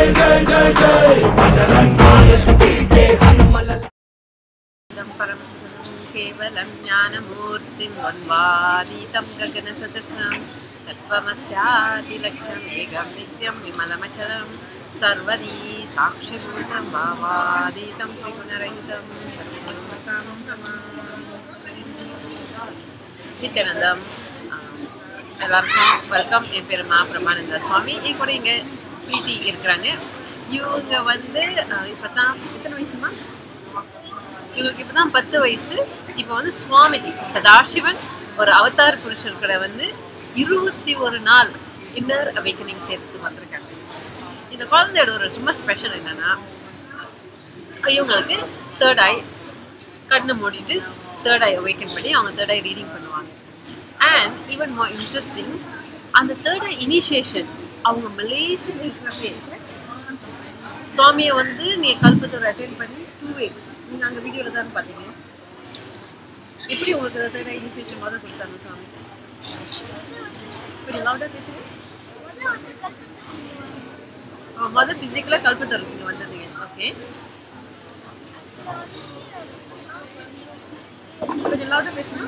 इदं परमसुखं केवलं ज्ञानमूर्तिं वन्वातीतं गगनसदृशं तत्त्वमस्यादिलक्ष्यमेकं नित्यं विमलमचलं सर्वदी साक्षिभूतं भावातीतं त्रिगुणरहितं सर्वकामं नमामि. நித்யானந்தம் ஆஹ், எல்லாருக்கும் வெல்கம் என் பேர் மா பிரமானந்த சுவாமி என் கூட இங்கே பிரீத்தி இருக்கிறாங்க இவங்க வந்து இப்போ தான் எத்தனை வயசுமா இவங்களுக்கு இப்போ தான் பத்து வயசு இப்போ வந்து சுவாமிஜி சதாசிவன் ஒரு அவதார் புருஷர் கூட வந்து இருபத்தி ஒரு நாள் இன்னர் அவேக்கனிங் சேர்த்து வந்திருக்காங்க இந்த குழந்தையோட ஒரு சும்மா ஸ்பெஷல் என்னன்னா இவங்களுக்கு தேர்ட் ஐ கண்ணு மூடிட்டு தேர்ட் ஐ அவேக்கன் பண்ணி அவங்க தேர்ட் ஐ ரீடிங் பண்ணுவாங்க அண்ட் ஈவன் மோர் இன்ட்ரெஸ்டிங் அந்த தேர்ட் ஐ இனிஷியேஷன் அவங்க மலேசியா இருக்கிறப்பே சுவாமியை வந்து நீ கல்பத்தோட அட்டென்ட் பண்ணி டூ வே நீங்கள் அங்கே வீடியோவில் தான் பார்த்தீங்க எப்படி உங்களுக்கு தேர்ட் ஐ இனிஷியேஷன் முதல் கொடுத்தாங்க சுவாமி கொஞ்சம் லவுடாக பேசுங்க ஆ, முதல் ஃபிசிக்கலாக கல்பத்தர் நீங்கள் வந்திருந்தீங்க ஓகே கொஞ்சம் லவுடாக பேசுங்க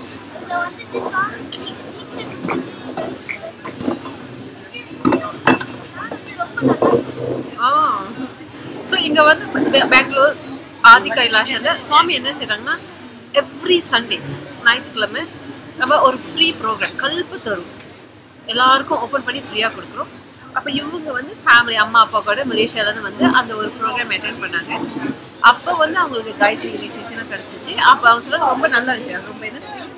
ஆ ஸோ இங்கே வந்து பெ- பெங்களூர் ஆதி கைலாஷில் சுவாமி என்ன செய்கிறாங்கன்னா எவ்ரி சண்டே ஞாயிற்றுக்கிழமை நம்ம ஒரு ஃப்ரீ ப்ரோக்ராம் கல்பு தரும் எல்லாருக்கும் ஓப்பன் பண்ணி ஃப்ரீயாக கொடுக்குறோம் அப்போ இவங்க வந்து ஃபேமிலி அம்மா அப்பா கூட மலேசியாவிலேருந்து வந்து அந்த ஒரு ப்ரோக்ராம் அட்டென்ட் பண்ணாங்க அப்போ வந்து அவங்களுக்கு காயத்ரி இனிஷியேஷனாக கிடச்சிச்சு அப்போ அவங்க சொல்ல ரொம்ப நல்லா இருந்துச்சு அது ரொம்ப என்ன சொல்றது?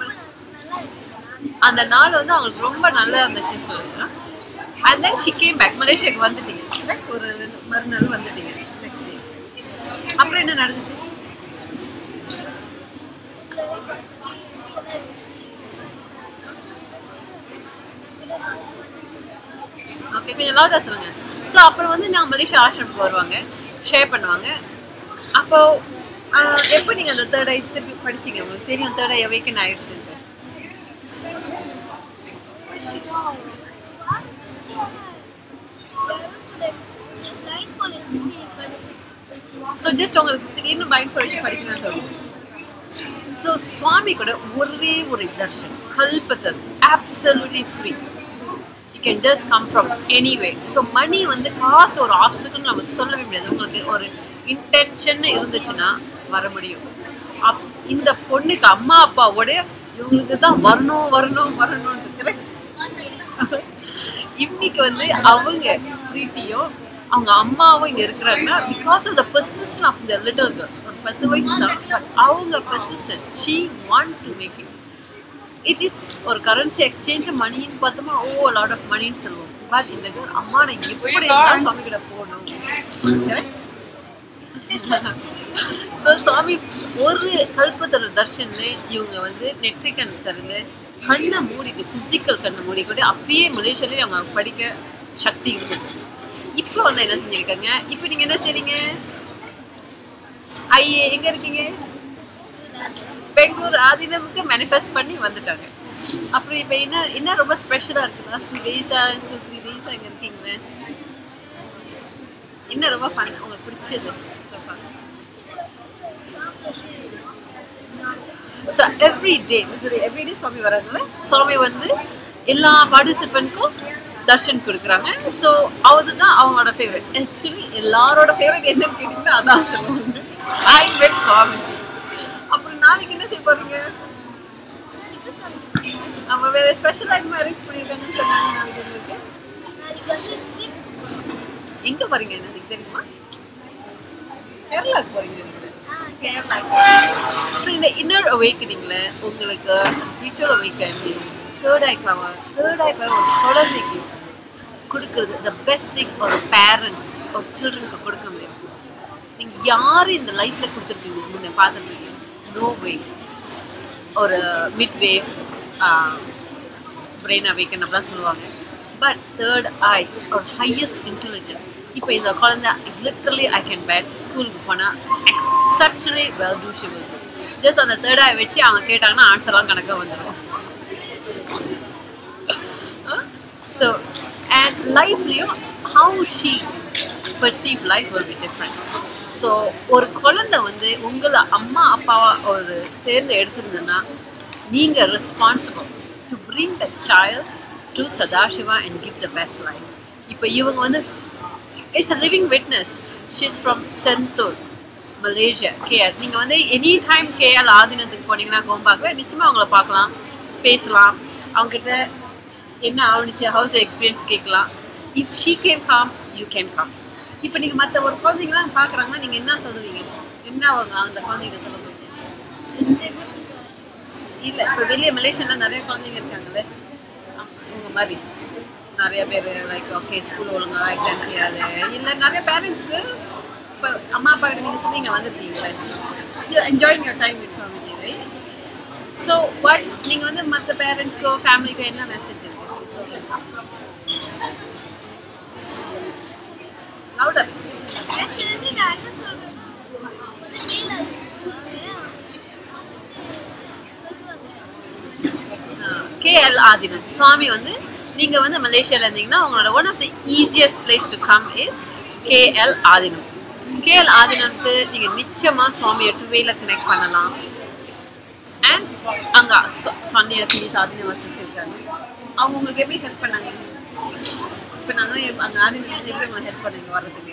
அந்த நாள் வந்து அவங்களுக்கு ரொம்ப நல்லா இருந்துச்சுன்னு சொல்லுங்க and then she came back மலேசியாவுக்கு வந்துட்டீங்க correct? ஒரு ரெண்டு மறுநாள் வந்துட்டீங்க நெக்ஸ்ட் டே அப்புறம் என்ன நடந்துச்சு ஓகே கொஞ்சம் லவுடாக சொல்லுங்க ஸோ அப்புறம் வந்து நாங்கள் மலேசியா ஆசிரமுக்கு வருவாங்க ஷேர் பண்ணுவாங்க அப்போ ஆஹ், எப்போ நீங்கள் அந்த தேர்ட் ஐ திருப்பி படிச்சீங்க உங்களுக்கு தெரியும் தேர்ட் ஐ அவேக்கன் ஆயிடுச்சுன்ட்டு ஸோ ஜஸ்ட் உங்களுக்கு திடீர்னு மைண்ட் படிச்சு படிக்கணும்னு தோணுச்சு ஸோ சுவாமி கூட ஒரே ஒரு தர்ஷன் கல்பத்தர் absolutely free you can just come from anyway so money வந்து காசு ஒரு ஆப்ஸ்டிக்கல் நம்ம சொல்லவே முடியாது உங்களுக்கு ஒரு இன்டென்ஷன் இருந்துச்சுன்னா வர முடியும் அப் இந்த பொண்ணுக்கு அம்மா அப்பாவோட இவங்களுக்கு தான் வரணும் வரணும் வரணும்னு கரெக்ட் இன்னைக்கு வந்து அவங்க பிரீத்தியும் அவங்க அம்மாவும் இங்க இருக்கிறாங்கன்னா because of the persistence of the little girl ஒரு பத்து வயசு தான் பட் அவங்க persistent she want to make it it is ஒரு கரன்சி எக்ஸ்சேஞ்ச் மணின்னு பார்த்தோமா ஓ லாட் ஆஃப் மணின்னு சொல்லுவோம் பட் இந்த girl, அம்மா நான் எப்படி இருந்தாலும் சுவாமி கிட்ட போகணும் கரெக்ட் ஸோ சுவாமி ஒரு கல்பத்தர் தர்ஷன்னு இவங்க வந்து நெற்றிக்கண் திறந்து கண்ணை மூடிட்டு ஃபிசிக்கல் கண்ணை மூடிக்கிட்டு அப்பயே மலேசியாலேயே அவங்க படிக்க சக்தி இருந்தது இப்போ வந்து என்ன செஞ்சிருக்காங்க இப்போ நீங்க என்ன செய்றீங்க ஐயே எங்க இருக்கீங்க பெங்களூர் ஆதீனமுக்கு மேனிஃபெஸ்ட் பண்ணி வந்துட்டாங்க அப்புறம் இப்போ என்ன என்ன ரொம்ப ஸ்பெஷலாக இருக்கு லாஸ்ட் டூ டேஸா டூ த்ரீ டேஸாக இங்கே இருக்கீங்க என்ன ரொம்ப ஃபன் உங்களுக்கு பிடிச்சது ஸோ எவ்ரி டே எவ்ரி டே சுவாமி வர்றதுல சுவாமி வந்து எல்லா பார்ட்டிசிபெண்ட்க்கும் தர்ஷன் கொடுக்குறாங்க ஸோ அதுதான் அவங்களோட ஃபேவரட் ஆக்சுவலி எல்லாரோட ஃபேவரட் என்னன்னு கேட்டீங்கன்னா அதான் சொல்லுவாங்க ஐ வெட் சுவாமி அப்புறம் நாளைக்கு என்ன செய்ய போறீங்க அவங்க வேற ஸ்பெஷல் ஐட்டம் அரேஞ்ச் பண்ணியிருக்காங்கன்னு சொன்னாங்க நாளைக்கு உங்களுக்கு எங்க போறீங்க எனக்கு தெரியுமா கேரளாக்கு போறீங்க நினைக்கிறேன். கேரளாக்கு ஸோ இந்த இன்னர் அவேக்கனிங்ல உங்களுக்கு spiritual awakening third eye power third eye power ஒரு குழந்தைக்கு கொடுக்கறது த பெஸ்ட் திங் ஒரு பேரண்ட்ஸ் ஒரு சில்ட்ரனுக்கு கொடுக்க முடியும் நீங்க யாரு இந்த லைஃப்ல கொடுத்துருக்கீங்க நீங்க பார்த்துருக்கீங்க நோ வே ஒரு மிட் வே பிரெயின் அவேக்கன் அப்படிலாம் சொல்லுவாங்க பட் தேர்ட் ஐ ஒரு ஹையஸ்ட் இன்டெலிஜென்ஸ் இப்போ இந்த குழந்தை லிட்ரலி ஐ கேன் பேட் ஸ்கூலுக்கு போனால் exceptionally well do she just அந்த தேர்ட் ஐ வச்சு அவங்க கேட்டாங்கன்னா ஆன்சர்லாம் கணக்காக வந்துடும் ஸோ அண்ட் லைஃப்லேயும் how she perceive life will be different so ஒரு குழந்தை வந்து உங்களை அம்மா அப்பாவா ஒரு தேர்ந்து எடுத்திருந்ததுன்னா நீங்கள் responsible to bring the child to Sadashiva and give the best life இப்போ இவங்க வந்து it's a living witness she's from Sentul Malaysia KL நீங்கள் வந்து எனி டைம் கேஎல் ஆதீனத்துக்கு போனீங்கன்னா கோம்பாக்கு நிச்சயமாக அவங்கள பார்க்கலாம் பேசலாம் அவங்ககிட்ட என்ன ஆவணிச்சு ஹவுஸ் எக்ஸ்பீரியன்ஸ் கேட்கலாம் if she can come you can come இப்போ நீங்கள் மற்ற ஒரு குழந்தைங்களாம் பார்க்குறாங்கன்னா நீங்கள் என்ன சொல்லுவீங்க என்ன அவங்க அந்த குழந்தைங்க சொல்ல போறீங்க இல்லை இப்போ வெளியே மலேசியாவில் நிறைய குழந்தைங்க இருக்காங்களே உங்க மாதிரி நிறைய பேர் லைக் ஓகே ஸ்கூல் ஒழுங்கா எக்ஸாம் செய்யாது இல்லை நிறைய பேரண்ட்ஸ்க்கு இப்போ அம்மா அப்பா கிட்ட நீங்கள் சொல்லி இங்கே வந்துருக்கீங்களே enjoying your time with Swamiji right so but நீங்கள் வந்து மற்ற பேரண்ட்ஸ்க்கோ ஃபேமிலிக்கோ என்ன மெசேஜ் இருக்கு சொல்லுங்க லவுடா கேஎல் ஆதினன் சுவாமி வந்து நீங்கள் வந்து மலேசியாவில் இருந்தீங்கன்னா உங்களோட one of the easiest place to come is KL Adheenam KL ஆதினத்துக்கு நீங்கள் நிச்சயமாக சுவாமியை டூவேல கனெக்ட் பண்ணலாம் அண்ட் அங்கே சன்னியாசி சாதின வசதி இருக்காங்க அவங்க உங்களுக்கு எப்படி ஹெல்ப் பண்ணாங்க இப்போ நாங்கள் அங்கே ஆதினத்துக்கு எப்படி உங்களுக்கு ஹெல்ப் பண்ணுங்க வர்றதுக்கு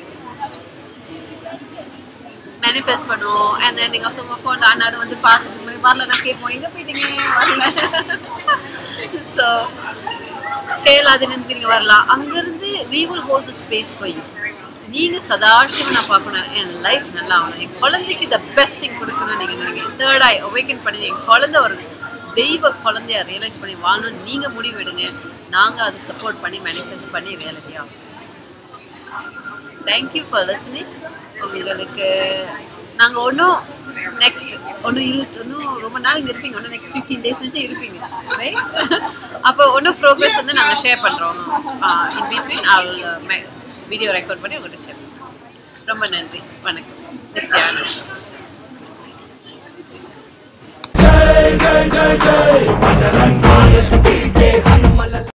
மேனிஃபெஸ்ட் பண்ணுவோம் அண்ட் தென் நீங்கள் சும்மா ஃபோன் அண்ணாடு வந்து பார்த்துட்டு வரல நான் கேட்போம் எங்கே போயிட்டீங்க வரல ஸோ கேரளாதினத்துக்கு நீங்கள் வரலாம் அங்கேருந்து we will hold the space for you நீங்கள் சதாசிவம் நான் பார்க்கணும் என் லைஃப் நல்லா ஆகணும் என் குழந்தைக்கு த பெஸ்ட் திங் கொடுக்கணும்னு நீங்கள் நினைக்கிறீங்க தேர்ட் ஐ அவேக்கன் பண்ணி என் குழந்தை ஒரு தெய்வ குழந்தைய ரியலைஸ் பண்ணி வாழணும்னு நீங்கள் முடிவு எடுங்க நாங்கள் அதை சப்போர்ட் பண்ணி மேனிஃபெஸ்ட் பண்ணி ரியாலிட்டியாக தேங்க்யூ ஃபார் லிஸ்னிங் உங்களுக்கு நாங்கள் ஒன்றும் நெக்ஸ்ட் ஒன்றும் இருபத்தி ஒன்றும் ரொம்ப நாள் இங்கே இருப்பீங்க ஒன்றும் நெக்ஸ்ட் ஃபிஃப்டீன் டேஸ் வச்சு இருப்பீங்க ரைட் அப்போ ஒன்றும் ப்ரோக்ரஸ் வந்து நாங்கள் ஷேர் பண்ணுறோம் இன் பிட்வீன் அவள் வீடியோ ரெக்கார்ட் பண்ணி உங்கள்கிட்ட ஷேர் பண்ணுறோம் ரொம்ப நன்றி வணக்கம் Nityanand Jai Jai Jai Jai